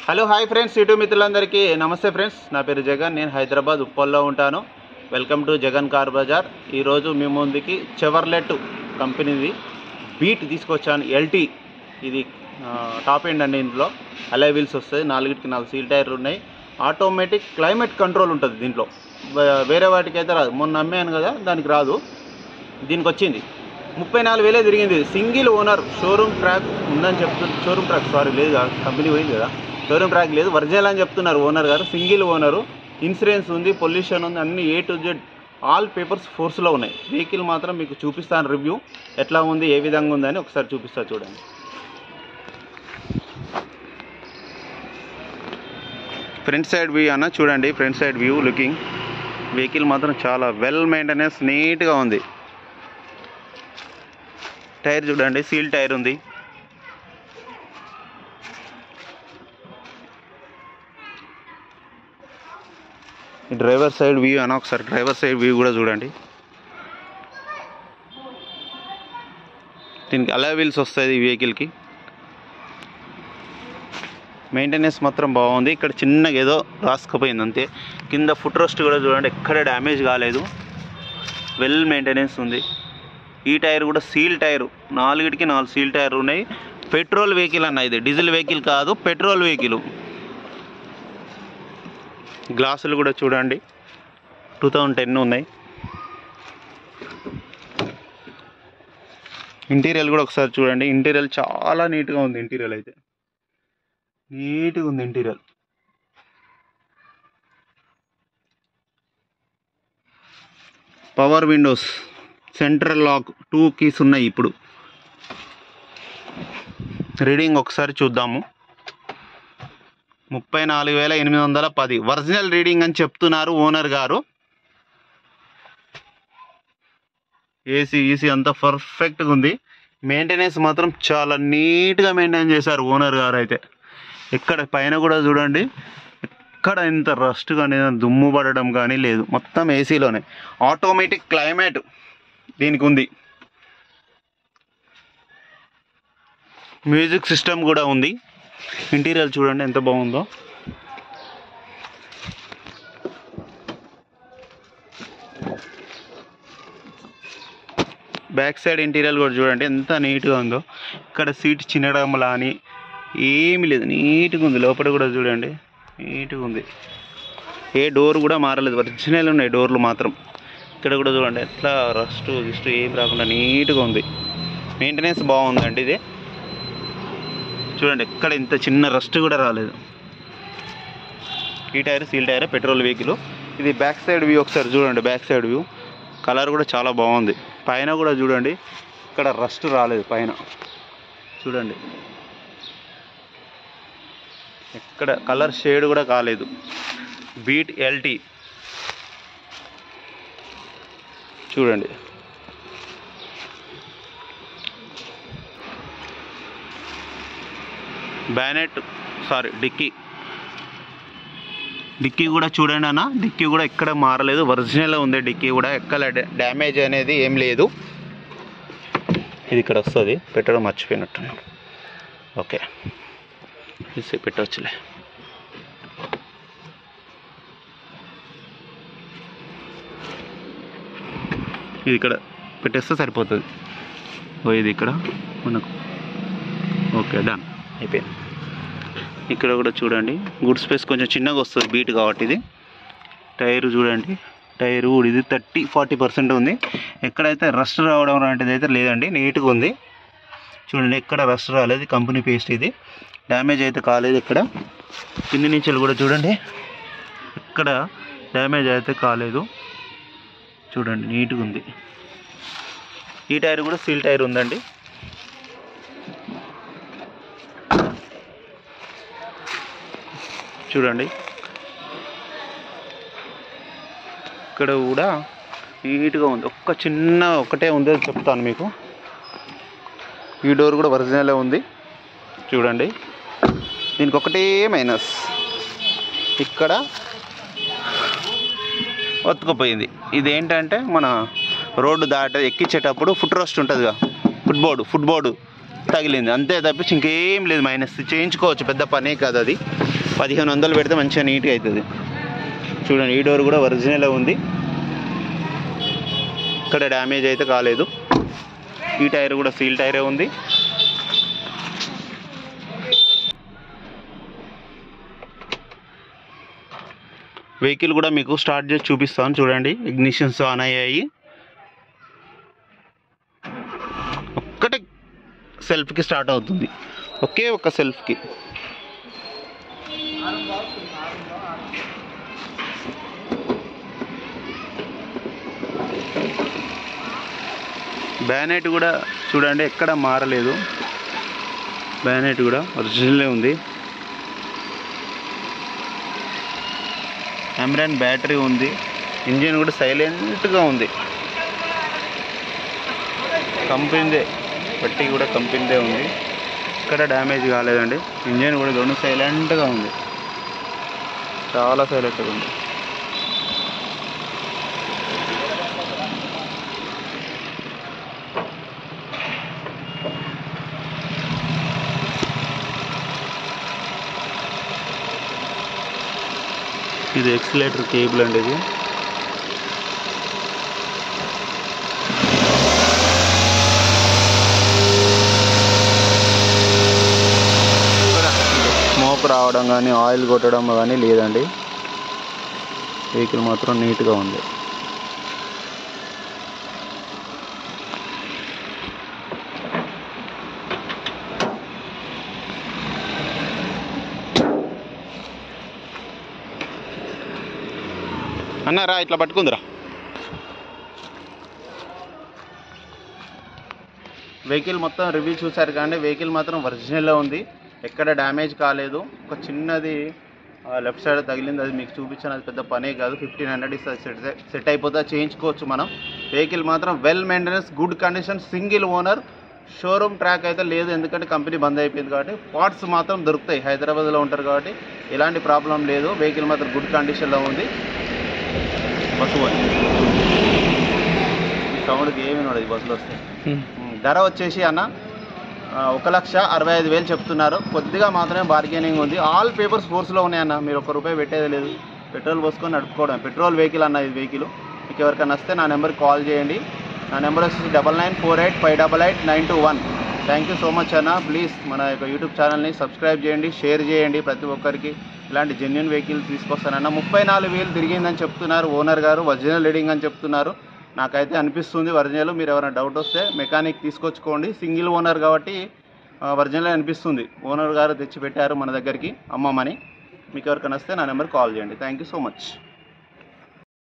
hello hi friends YouTube మిత్రులందరికీ నమస్తే friends నా పేరు జగన్ నేను హైదరాబాద్ ఉప్పల్లో ఉంటాను welcome to Jagan car bazaar ఈరోజు మీ ముందుకి చెవర్లెట్ కంపెనీది బీట్ తీసుకొచ్చాను ఎల్టీ ఇది ఆ, టాప్ ఎండ్ అండి ఇందులో అలై వీల్స్ వస్తాయి నాలుగిటికి నాలుగు సీల్ టైర్లు ఉన్నాయి ఆటోమేటిక్ క్లైమేట్ కంట్రోల్ ఉంటుంది దీంట్లో వే- వేరే వాటికి అయితే రాదు మొన్న అమ్మాను కదా దానికి రాదు దీనికి వచ్చింది ముప్పై నాలుగు వేలే తిరిగింది సింగిల్ ఓనర్ షోరూమ్ ట్రాక్ ఉందని చెప్తున్నారు షోరూమ్ ట్రాక్ సారీ లేదు కదా, కంపెనీ పోయింది కదా షోరూమ్ ట్రాక్ లేదు ఒరిజినల్ అని చెప్తున్నారు ఓనర్ గారు సింగిల్ ఓనరు ఇన్సూరెన్స్ ఉంది పొల్యూషన్ ఉంది అన్ని A to Z all papers ఫోర్స్లో ఉన్నాయి వెహికల్ మాత్రం మీకు చూపిస్తాను రివ్యూ ఎట్లా ఉంది ఏ విధంగా ఉందని ఒకసారి చూపిస్తా చూడండి ఫ్రంట్ సైడ్ వ్యూ అన్న చూడండి front side view looking vehicle మాత్రం చాలా వెల్ మెయింటెనెన్స్ నీట్గా ఉంది టైర్ చూడండి సీల్ టైర్ ఉంది ఈ డ్రైవర్ సైడ్ వ్యూ అన్న ఒకసారి డ్రైవర్ సైడ్ వ్యూ కూడా చూడండి దీనికి అలా వీల్స్ వస్తాయి ఈ వెహికల్కి మెయింటెనెన్స్ మాత్రం బాగుంది ఇక్కడ చిన్నగా ఏదో రాసుకుపోయింది అంతే కింద ఫుట్ రోస్ట్ కూడా చూడండి ఎక్కడ డ్యామేజ్ కాలేదు వెల్ మెయింటెనెన్స్ ఉంది ఈ టైర్ కూడా సీల్ టైర్ నాలుగిటికి నాలుగు సీల్ టైర్ ఉన్నాయి పెట్రోల్ వెహికల్ అన్న ఇది డీజిల్ వెహికల్ కాదు పెట్రోల్ వెహికల్ గ్లాసులు కూడా చూడండి టూ థౌజండ్ టెన్ ఉన్నాయి ఇంటీరియల్ కూడా ఒకసారి చూడండి ఇంటీరియల్ చాలా నీట్గా ఉంది ఇంటీరియల్ అయితే నీట్గా ఉంది interior power windows central lock two keys ఉన్నాయి ఇప్పుడు రీడింగ్ ఒకసారి చూద్దాము ముప్పై నాలుగు వేల ఎనిమిది వందల పది ఒరిజినల్ రీడింగ్ అని చెప్తున్నారు ఓనర్ గారు ఏసీ ఈసీ అంతా పర్ఫెక్ట్గా ఉంది మెయింటెనెన్స్ మాత్రం చాలా నీట్గా మెయింటైన్ చేశారు ఓనర్ గారు అయితే ఎక్కడ పైన కూడా చూడండి ఎక్కడ ఇంత రస్ట్ కానీ దుమ్ము పడడం కానీ లేదు మొత్తం ఏసీలోనే ఆటోమేటిక్ క్లైమేట్ దీనికి ఉంది మ్యూజిక్ సిస్టమ్ కూడా ఉంది ఇంటీరియర్ చూడండి ఎంత బాగుందో బ్యాక్ సైడ్ ఇంటీరియర్ కూడా చూడండి ఎంత నీట్గా ఉందో ఇక్కడ సీట్ చిన్నడం అని ఏమీ లేదు నీట్గా ఉంది లోపల కూడా చూడండి నీట్గా ఉంది ఏ డోర్ కూడా మారలేదు ఒరిజినల్ ఉన్నాయి డోర్లు మాత్రం ఇక్కడ కూడా చూడండి ఎట్లా రస్ట్ గిస్ట్ ఏం రాకుండా నీట్గా ఉంది మెయింటెనెన్స్ బాగుందండి ఇది చూడండి ఎక్కడ ఇంత చిన్న రస్ట్ కూడా రాలేదు ఈ tyre seal tyre petrol vehicle ఇది బ్యాక్ సైడ్ వ్యూ ఒకసారి చూడండి బ్యాక్ సైడ్ వ్యూ కలర్ కూడా చాలా బాగుంది పైన కూడా చూడండి ఇక్కడ రస్ట్ రాలేదు పైన చూడండి ఎక్కడ కలర్ షేడ్ కూడా కాలేదు బీట్ ఎల్టీ చూడండి బ్యానెట్ సారీ డిక్కీ డిక్కీ కూడా చూడండి అన్న డిక్కీ కూడా ఎక్కడ మారలేదు ఒరిజినల్ ఉంది డిక్కీ కూడా ఎక్కడ డా- డ్యామేజ్ అనేది ఏం లేదు ఇది ఇక్కడ వస్తుంది పెట్టడం మర్చిపోయినట్టున్నాను ఓకే ఇది పెట్టవచ్చులే ఇది ఇక్కడ పెట్టేస్తే సరిపోతుంది ఓ ఇది ఇక్కడ మనకు ఓకే డన్ అయిపోయింది ఇక్కడ కూడా చూడండి గుడ్ స్పేస్ కొంచెం చిన్నగా వస్తుంది బీట్ కాబట్టి ఇది టైర్ చూడండి టైరు ఇది థర్టీ ఫార్టీ పర్సెంట్ ఉంది ఎక్కడైతే రస్ట్ రావడం లాంటిది అయితే లేదండి నీట్గా ఉంది చూడండి ఎక్కడ రస్ట్ రాలేదు కంపెనీ పేస్ట్ ఇది డ్యామేజ్ అయితే కాలేదు ఇక్కడ కింది నుంచి కూడా చూడండి ఎక్కడ డ్యామేజ్ అయితే కాలేదు చూడండి నీట్గా ఉంది ఈ టైర్ కూడా సీల్ టైర్ ఉందండి చూడండి ఇక్కడ కూడా నీట్గా ఉంది ఒక్క చిన్న ఒకటే ఉంది అని చెప్తాను మీకు ఈ డోర్ కూడా ఒరిజినలే ఉంది చూడండి దీనికి ఒకటే మైనస్ ఇక్కడ ఒత్తుకుపోయింది ఇది ఏంటంటే మన రోడ్డు దాట ఎక్కించేటప్పుడు ఫుట్ రోస్ట్ ఉంటుందిగా ఫుట్ బోర్డు ఫుట్ బోర్డు తగిలింది అంతే తప్పించి ఇంకేం లేదు మైనస్ చేయించుకోవచ్చు పెద్ద పనే కాదు అది పదిహేను వందలు పెడితే మంచిగా నీట్గా అవుతుంది చూడండి ఈ డోర్ కూడా ఒరిజినల్ ఉంది ఇక్కడ డ్యామేజ్ అయితే కాలేదు ఈ టైర్ కూడా సీల్ టైరే ఉంది వెహికల్ కూడా మీకు స్టార్ట్ చేసి చూపిస్తాను చూడండి ఇగ్నిషన్స్ ఆన్ అయ్యాయి ఒక్కటే సెల్ఫ్కి స్టార్ట్ అవుతుంది ఒకే ఒక సెల్ఫ్కి బ్యానెట్ కూడా చూడండి ఎక్కడ మారలేదు బ్యానెట్ కూడా ఒరిజినలే ఉంది అమ్రాన్ బ్యాటరీ ఉంది ఇంజిన్ కూడా సైలెంట్గా ఉంది కంపెనీదే బట్టి కూడా కంపెనీదే ఉంది ఇక్కడ డ్యామేజ్ కాలేదండి ఇంజిన్ కూడా రెండు సైలెంట్గా ఉంది చాలా సైలెంట్గా ఉంది ఇది ఎక్సిలేటర్ కేబుల్ అండి ఇది స్మోక్ రావడం కానీ ఆయిల్ కొట్టడం కానీ లేదండి వెహికల్ మాత్రం నీట్గా ఉంది అన్నారా ఇట్లా పట్టుకుందిరా వెహికల్ మొత్తం రివ్యూ చూసారు కానీ వెహికల్ మాత్రం ఒరిజినల్లో ఉంది ఎక్కడ డ్యామేజ్ కాలేదు ఒక చిన్నది లెఫ్ట్ సైడ్ తగిలింది అది మీకు చూపించాను అది పెద్ద పనే కాదు ఫిఫ్టీన్ హండ్రెడ్ ఇస్తే సెట్ సెట్ అయిపోతే చేయించుకోవచ్చు మనం వెహికల్ మాత్రం well maintenance good condition single owner showroom track అయితే లేదు ఎందుకంటే కంపెనీ బంద్ అయిపోయింది కాబట్టి పార్ట్స్ మాత్రం దొరుకుతాయి హైదరాబాద్లో ఉంటారు కాబట్టి ఎలాంటి ప్రాబ్లం లేదు వెహికల్ మాత్రం గుడ్ కండిషన్లో ఉంది బస్సు పోయి ఈ సౌండ్కి ఏమి ఉండదు బస్సులు వస్తాయి ధర వచ్చేసి అన్న ఆ, ఒక లక్ష అరవై ఐదు వేలు చెప్తున్నారు కొద్దిగా మాత్రమే బార్గెనింగ్ ఉంది ఆల్ పేపర్స్ ఫోర్స్లో ఉన్నాయన్న మీరు ఒక రూపాయి పెట్టేది లేదు పెట్రోల్ పోసుకొని నడుపుకోవడం పెట్రోల్ వెహికల్ అన్న ఇది వెహికల్ మీకు ఎవరికైనా వస్తే నా నెంబర్కి కాల్ చేయండి నా నెంబర్ వచ్చేసి double nine four eight five double eight nine two one thank you so much అన్న ప్లీజ్ మన యొక్క యూట్యూబ్ ఛానల్ని సబ్స్క్రైబ్ చేయండి షేర్ చేయండి ప్రతి ఒక్కరికి ఇలాంటి జెన్యున్ వెహికల్ తీసుకొస్తానన్న ముప్పై నాలుగు వేలు తిరిగిందని చెప్తున్నారు ఓనర్ గారు ఒరిజినల్ రీడింగ్ అని చెప్తున్నారు నాకైతే అనిపిస్తుంది ఒరిజినల్ మీరు ఎవరైనా డౌట్ వస్తే మెకానిక్ తీసుకొచ్చుకోండి సింగిల్ ఓనర్ కాబట్టి ఆ, ఒరిజినల్ అనిపిస్తుంది ఓనర్ గారు తెచ్చి పెట్టారు మన దగ్గరికి అమ్మమ్మని మీకు ఎవరికైనా వస్తే నా నెంబర్ కాల్ చేయండి థ్యాంక్ యూ సో మచ్